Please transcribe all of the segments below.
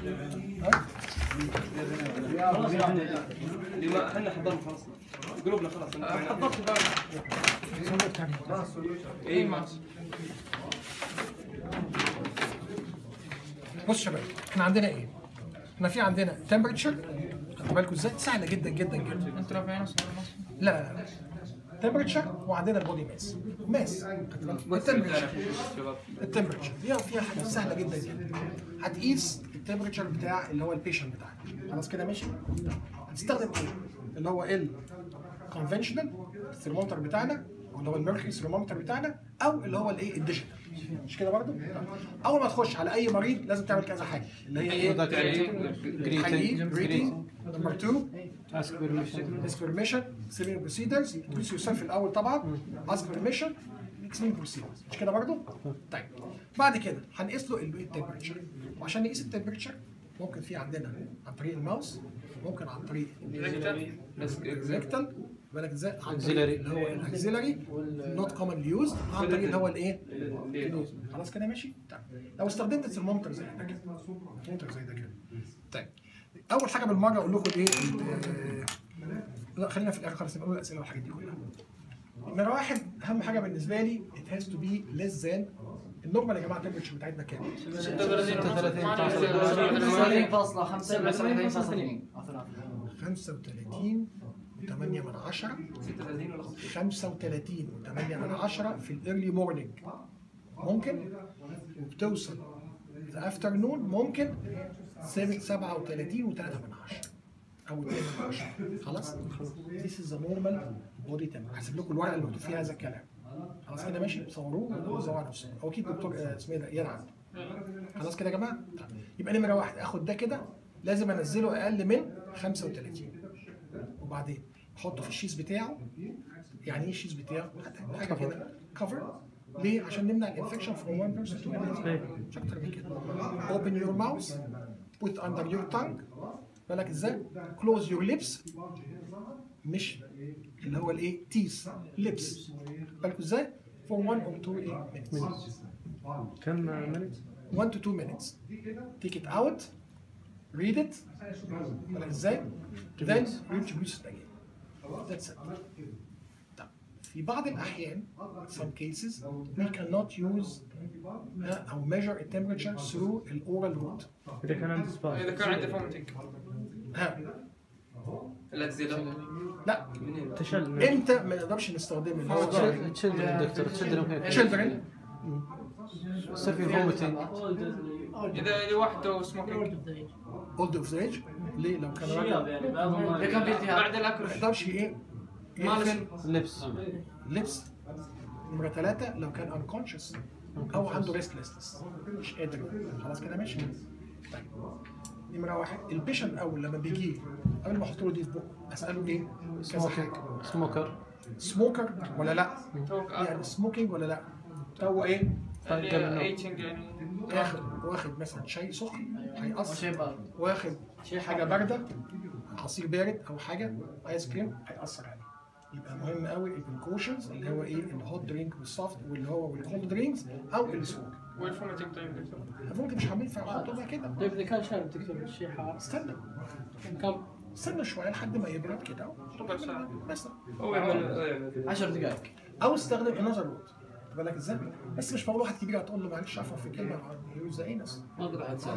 اللي ما احنا حضرنا خلاص قلوبنا خلاص حضرت اي ماشي بص يا شباب احنا عندنا ايه؟ احنا في عندنا تمبرتشر خدوا بالكم ازاي؟ سهله جدا جدا جدا انت رافع نص لا لا لا تمبرتشر وعندنا البودي ماس ماس التمبرتشر شباب التمبرتشر دي فيها حاجه سهله جدا جدا هتقيس التمبرتشر بتاع اللي هو البيشنت بتاعك خلاص كده ماشي هتستخدم ايه اللي هو ال conventional الثرمومتر بتاعنا اللي هو الميركوري ثرمومتر بتاعنا او اللي هو الايه الديجيتال مش كده برضو اول ما تخش على اي مريض لازم تعمل كذا حاجه اللي هي ايه تحليل ريتنج نمبر 2 اسك بيرميشن ask permission saving procedures introduce yourself الاول طبعا ask permission saving procedures مش كده برضو؟ طيب بعد كده هنقيس له التمبرتشر وعشان نقيس التمبرتشر ممكن في عندنا عن طريق الماوس ممكن عن طريق الريكتال بالك ازاي؟ عن طريق Auxiliary. اللي هو الاكسيلري نوت كومنلي يوزد عن طريق اللي هو الايه؟ خلاص كده ماشي؟ طيب لو استخدمت الثرمومتر زي ده كده ثرمومتر زي ده كده طيب اول حاجه بالمره اقول لكم ايه ال- لا خلينا في الاخر خالص نقول الاسئله والحاجات دي كلها نمره واحد اهم حاجه بالنسبه لي it has to be less than النورمال يا جماعه التمبرتشر بتاعتنا كام؟ 35 و8 من 10 35 و8 من 10 في الايرلي مورنينج ممكن وبتوصل في افترنون ممكن 37 و3 من 10 او 2 من 10 خلاص This is the normal body temperature هسيب لكم الورقه اللي مكتوب فيها هذا الكلام خلاص كده ماشي صوروه وزعوا على نفسهم هو اكيد دكتور آه، اسمه ايه ده يلعب خلاص كده يا جماعه طيب. يبقى نمره واحد اخد ده كده لازم انزله اقل من 35 وبعدين احطه في الشيز بتاعه يعني ايه الشيز بتاعه؟ حاجه كده كفر ليه؟ عشان نمنع الانفكشن from one person to another مش اكتر من كده open your mouth put under your tongue بالك ازاي؟ close your lips مش اللي هو الايه؟ teeth lips بالك ازاي؟ for one or two إيه؟ minutes كم مينت؟ 1 to 2 minutes take it out read it بالك ازاي؟ then reproduce it again that's it طب في بعض الأحيان some cases we cannot use uh, أو measure a temperature through the oral route اذا كان عندي سباس اذا كان عندي فومتنج ها الاكزيلا لا تشل امتى ما نقدرش نستخدمه اللي هو تشلدرن دكتور تشلدرن كيف؟ children يصير في فوميتنج اذا لوحده سموكينج old of age ليه لو كان راجل بعد الاكل ما يقدرش ايه ما يقفل لبس لبس نمرة ثلاثة لو كان unconscious أو عنده restlessness مش قادر خلاص كده ماشي طيب نمرة واحد البيشنت أول لما بيجي قبل ما أحط له دي في بقه أسأله إيه؟ كذا حاجة سموكر سموكر ولا لا؟ توقع يعني سموكينج ولا لا؟ هو إيه؟ ايتنج يعني واخد واخد مثلا شاي سخن هيأثر واخد حاجة باردة عصير بارد أو حاجة آيس كريم هيأثر عليه يبقى مهم قوي البريكوشنز اللي هو ايه الهوت درينك والسوفت واللي هو والكولد درينكس او السموك والفومتنج طيب دكتور ممكن مش هينفع احطه بقى كده طيب اذا كان شارب دكتور الشيء حار استنى كم؟ استنى شويه لحد ما يبرد كده ربع ساعه بس هو يعمل 10 دقائق او استخدم انذر وود بالك ازاي بس مش معقول واحد كبير هتقول له معلش عفوا في كلمه يوز ذا انس ما اقدر اتساعد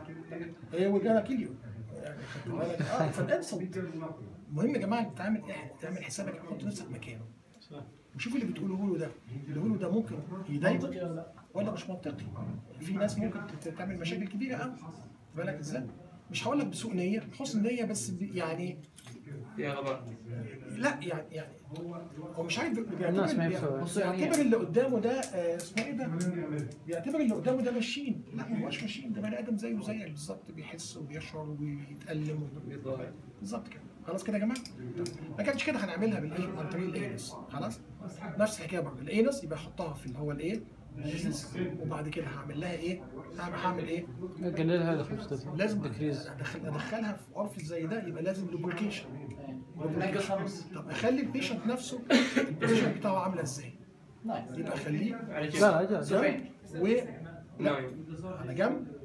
هي وجانا كيليو يعني خدت بالك اه فالانسلت مهم يا جماعه تعمل تعمل حسابك حط نفسك مكانه وشوف اللي بتقوله له ده اللي بيقوله ده ممكن يضايقك ولا مش منطقي في ناس ممكن تت- تعمل مشاكل كبيره قوي بالك ازاي مش هقول لك بسوء نيه حسن نيه بس ب- يعني يا غباء لا يعني يعني هو مش عارف بيعتبر الناس ما يفهموا. بيعتبر اللي قدامه ده آه، اسمه ايه ده؟ بيعتبر اللي قدامه ده ماشين لا ما هوش ماشين ده بني ادم زيه زيك بالظبط بيحس وبيشعر وبيتألم و- بالظبط كده خلاص كده يا جماعه؟ طب ما كانش كده هنعملها بالايه؟ عن طريق الاينس خلاص؟ نفس الحكايه برضه الاينس يبقى احطها في اللي هو الايه؟ الجيز. وبعد كده هعمل لها ايه؟ هعمل هعمل ايه؟ قللها ل 35 لازم ديكريز أدخل ادخلها في عرف زي ده يبقى لازم لوبريكيشن نقص خمس طب اخلي البيشنت نفسه البوزيشن بتاعه عامله ازاي؟ نايس يبقى اخليه لا لا جاز جنب و نايم على جنب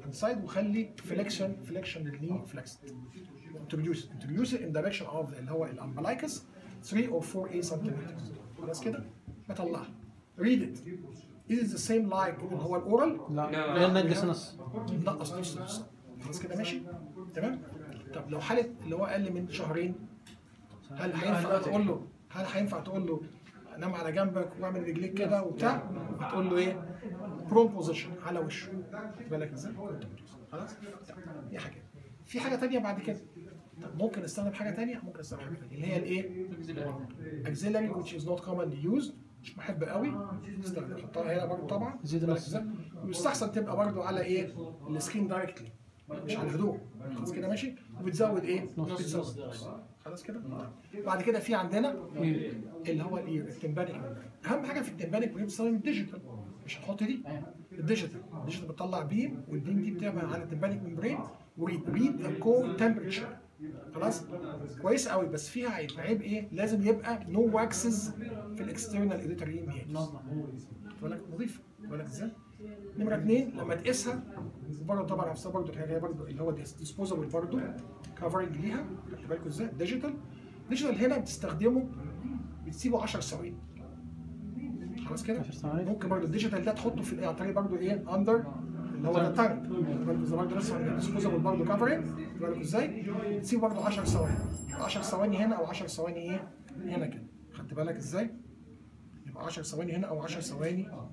انسايد وخلي فليكشن فليكشن للني فليكسد introduce introduce it in direction of اللي هو الامبلايكس 3 or 4 a centimeters خلاص كده بطلعها read it is it the same like اللي هو الاورال لا لا. لان نقص نص نقص نص نص خلاص كده ماشي تمام طب لو حاله اللي هو اقل من شهرين هل هينفع تقول له هل هينفع تقول له نام على جنبك واعمل رجليك كده وبتاع هتقول له ايه برون بوزيشن على وشه خد بالك ازاي خلاص دي حاجه في حاجه تانية بعد كده طب ممكن استخدم حاجه تانية ممكن استخدم حاجه تانية اللي هي الايه auxiliary which is not commonly used مش بحب قوي استخدم احطها هنا برضه طبعا زيد بالك نص. ازاي ويستحسن تبقى برضه على ايه السكين دايركتلي مش على الهدوم خلاص كده ماشي وبتزود ايه بتزود نص. خلاص كده بعد كده في عندنا اللي هو الايه التمبانيك membrane. اهم حاجه في التمبانيك بنستخدم الديجيتال مش هنحط دي الديجيتال الديجيتال بتطلع بيم والبيم دي بتعمل على التمبانيك ممبرين وريد ريد الكور تمبريتشر خلاص كويس قوي بس فيها عيب عيب ايه لازم يبقى نو واكسز في الاكسترنال اديتوري ميلز بالك نظيف بالك ازاي نمره اثنين لما تقيسها برضه طبعا نفسها برضه هي برضه اللي هو ديسبوزابل برضه كفرنج ليها خدت بالكم ازاي ديجيتال ديجيتال هنا بتستخدمه بتسيبه 10 ثواني خلاص كده 10 ثواني. ممكن برضه الديجيتال ده تحطه في عن طريق برضه ايه اندر اللي هو ده تانك برضه برضه لسه ديسبوزابل برضه كفرنج بالكم ازاي تسيبه برضه 10 ثواني 10 ثواني هنا او 10 ثواني ايه هنا كده خدت بالك ازاي يبقى 10 ثواني هنا او 10 ثواني هنا.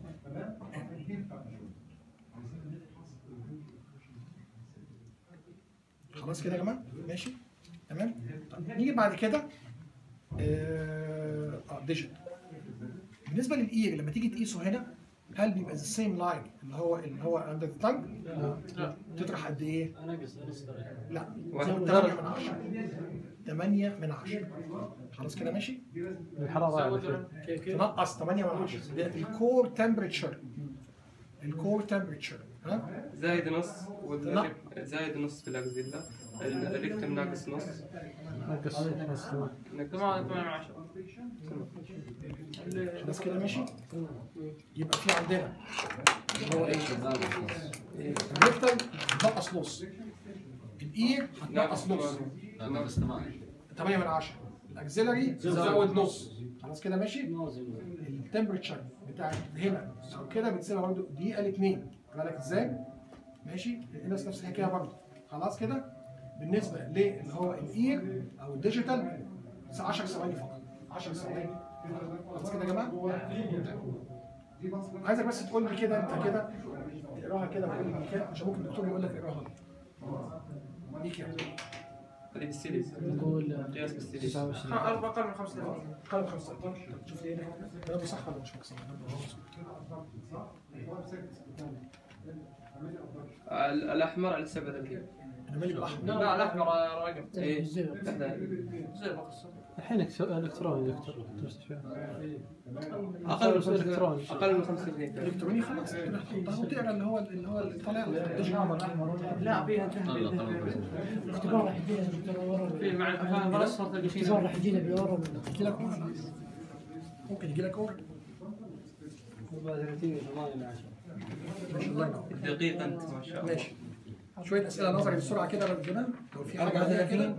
خلاص كده يا جماعه ماشي تمام طب نيجي بعد كده اه آه، ديجيت بالنسبه للاير لما تيجي تقيسه هنا هل بيبقى ذا سيم لاين اللي هو اللي هو اندر ذا تانج تطرح قد ايه؟ لا واحد. 8 من 10 8 من 10 خلاص كده ماشي؟ الحراره على شيء. كيف كيف تنقص 8 من 10 ده الكور تمبريتشر الكور تمبريتشر ها زايد نص والريكت زايد نص في الاكزيلا الريكتم ناقص نص نقص نص ثمانية ثمانية من عشرة خلاص كده ماشي يبقى في عندنا اللي هو ايه الريكتال نقص نص الاير هتنقص نص ناقص 8 من 10 الاكسلري زود نص خلاص كده ماشي التمبريتشر بتاع هنا او كده بتساوي برضه دقيقه لاثنين بالك ازاي ماشي هنا نفس الحكايه برضه خلاص كده بالنسبه للي هو الاير او الديجيتال 10 ثواني فقط 10 ثواني خلاص كده يا جماعه عايزك بس تقول لي كده انت كده تقراها كده وتقول لي كده عشان ممكن الدكتور يقول لك اقراها لي ليك يعني هذه بالسيريز نقول قياس بالسيريز 29 أربعة أقل من 35 قلب 35 شوف لي هنا كلامي صح ولا مش صح؟ ال- الأحمر على 37 انا مالي بالاحمر لا الأحمر رقم إيه زين. زي بقص الحين إكس- الكتروني دكتور مستشفى أقل من إلكتروني. 35 أقل من 35 الكتروني خلاص كده حطها وتقرا اللي هو اللي هو اللي طالع لا فيها اختبار راح يجينا دكتور ورا في مع خلاص صارت اختبار راح يجينا بالورا يجي لك أورا. ممكن يجي لك اورا ماشي الله ينور دقيق أنت ما شاء الله ماشي شويه اسئله نظري بسرعه كده رجاله لو في حاجه عندنا كده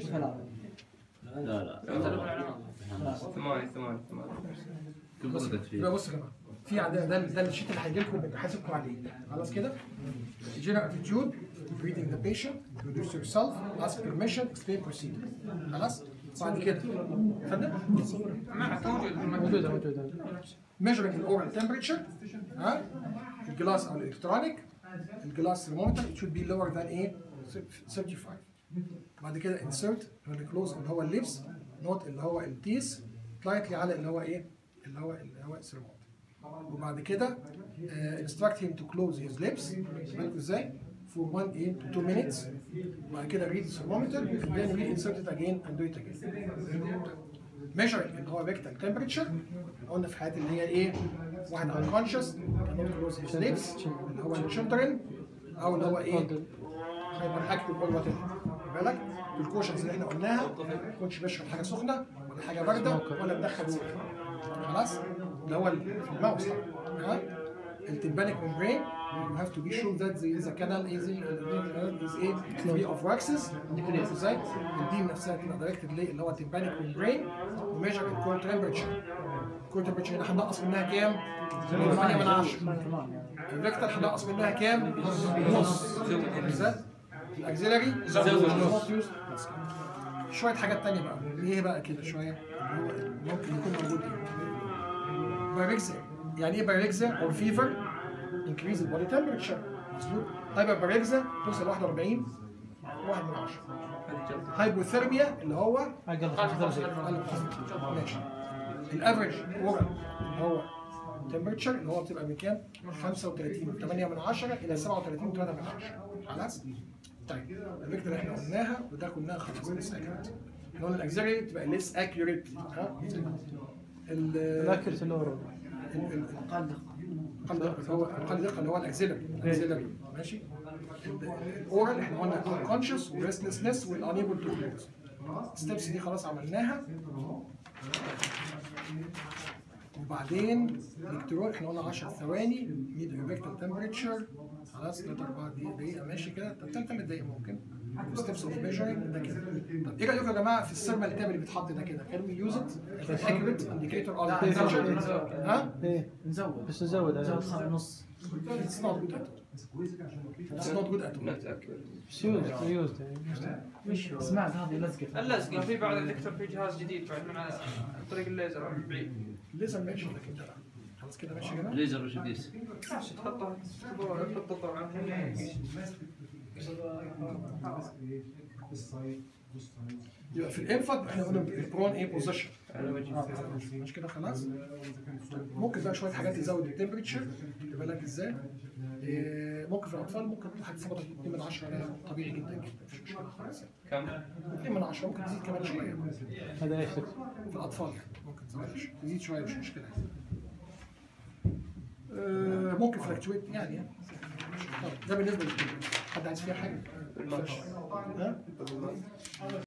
ثمانية ثمانية ثمانية كم ردت فيه؟ يبقى بص يا جماعه في عندنا ده ده الشيت اللي هيجي لكم بحاسبكم عليه خلاص كده general attitude reading the patient introduce yourself ask permission explain procedure خلاص بعد كده فندم موجوده موجوده measuring the oral temperature ها الجلاس او الالكترونيك الجلاس thermometer it should be lower than ايه 75 بعد كده insert اللي close اللي هو اللبس نوت اللي هو التيس slightly على اللي هو ايه اللي هو اللي هو الثرمومتر وبعد كده uh, instruct him to close his lips بالكم ازاي for 1 ايه to 2 minutes وبعد كده read the thermometer and then reinsert it again and do it again measuring اللي هو rectal temperature قلنا في حالات اللي هي ايه واحد unconscious cannot close his lips اللي هو children او اللي هو ايه هيبقى اكتف ولا وات بالك الكوشنز اللي احنا قلناها ما يكونش بيشرب حاجه سخنه ولا حاجه بارده ولا مدخل سخن خلاص اللي هو ال- في الماوس طبعا ها التمبانيك ممبرين you have to be sure that there is a canal is is a free of waxes ازاي البيم نفسها تبقى دايركتد ليه اللي هو التمبانيك ممبرين وميجر الكور تمبرتشر الكور تمبرتشر هنا هننقص منها كام؟ 8 من 10 الريكتال هننقص منها كام؟ نص ازاي؟ الاكزيلري زود شويه حاجات تانية بقى ايه بقى كده شويه اللي هو ممكن يكون موجود ايه بايركزيا يعني ايه بايركزيا اور فيفر انكريز البودي تمبرتشر مظبوط هايبر بايركزيا توصل 41 1 من 10 هايبوثيرميا اللي هو اقل 35 أقل من 35. ماشي الافريج اورال اللي هو تمبرتشر اللي هو بتبقى من كام؟ 35 8 من 10 الى 37 3 من 10 خلاص؟ طيب الفكره اللي احنا قلناها وده كنا خلاص لسه اكيوريت احنا قلنا الاكزيلري بتبقى ليس اكيوريت ها؟ ال ذاكرة الاورو ال- ال- اقل دقه هو اقل دقه اللي هو الاكزيلري الاكزيلري ماشي الاورال احنا قلنا كونشس وريستلسنس والانيبل تو كلوز الستبس دي خلاص عملناها وبعدين الكترون احنا قلنا 10 ثواني ميد افكتال تمبريتشر خلاص 3 4 دقيقة ماشي كده طب 3 دقايق ممكن ستيبس اوف ميجرنج ده كده طب ايه رايكم يا جماعه في السيرمال تاب اللي بيتحط ده كده كان يوز ات اكيوريت انديكيتور اوف ها ايه نزود بس نزود نزود عليه خمسة ونص It's not good at all. It's not good at all. نوت اكيوريت بس يوزد يوزد يعني مش سمعت هذه لزقة اللزقه في بعض الدكتور في جهاز جديد بعد من على عن طريق الليزر من بعيد ليزر ماشي لكن ده لا. خلاص كده ماشي يا جماعه ليزر وش يقيس؟ ماشي تحطه تحط الضوء على يبقى في الانفانت احنا قلنا البرون ايه بوزيشن على وجهي مش كده خلاص ممكن بقى شويه حاجات تزود التمبريتشر خلي بالك ازاي إيه، ممكن في الاطفال ممكن حاجه تظبط 2 من 10 ده طبيعي جدا جدا مفيش مشكله خالص كم؟ 2 من 10 ممكن تزيد كمان شويه هذا ايش دكتور؟ في الاطفال يعني ممكن تزود شوية. تزيد شويه مش مشكله آه، ممكن فلكتويت يعني يعني. طب ده بالنسبه للتمبريتشر حد عايز فيها حاجه؟ الماتش ها؟